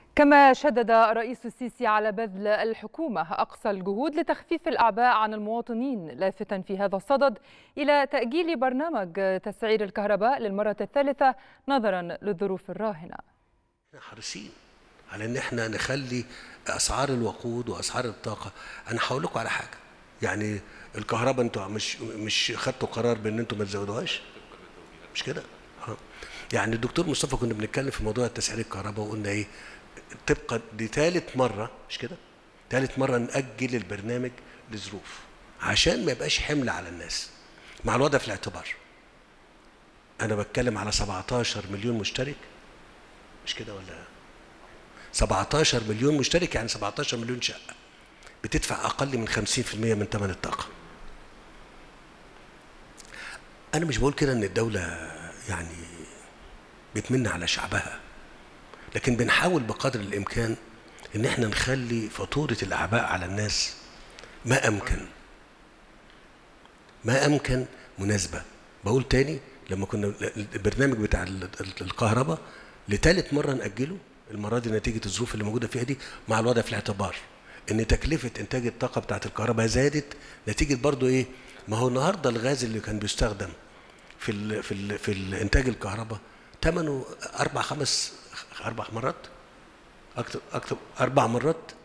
كما شدد الرئيس السيسي على بذل الحكومة أقصى الجهود لتخفيف الأعباء عن المواطنين لافتا في هذا الصدد إلى تأجيل برنامج تسعير الكهرباء للمرة الثالثة نظرا للظروف الراهنة احنا حريصين على ان احنا نخلي اسعار الوقود واسعار الطاقه انا هقول لكم على حاجه يعني الكهرباء انتوا مش مش خدتوا قرار بان انتوا ما تزودوهاش مش كده اه يعني الدكتور مصطفى كنا بنتكلم في موضوع تسعير الكهرباء وقلنا ايه تبقى دي ثالث مره مش كده ثالث مره ناجل البرنامج لظروف عشان ما يبقاش حمل على الناس مع الوضع في الاعتبار انا بتكلم على 17 مليون مشترك مش كده ولا 17 مليون مشترك يعني 17 مليون شقه بتدفع اقل من 50% من ثمن الطاقه انا مش بقول كده ان الدوله يعني بتمن على شعبها لكن بنحاول بقدر الامكان ان احنا نخلي فاتوره الاعباء على الناس ما امكن ما امكن مناسبه بقول تاني لما كنا البرنامج بتاع الكهرباء لثالث مره ناجله المره دي نتيجه الظروف اللي موجوده فيها دي مع الوضع في الاعتبار ان تكلفه انتاج الطاقه بتاعه الكهرباء زادت نتيجه برضو ايه ما هو النهارده الغاز اللي كان بيستخدم في ال في ال في الانتاج الكهرباء ثمنه اربع خمس اربع مرات اكتر اكتر اربع مرات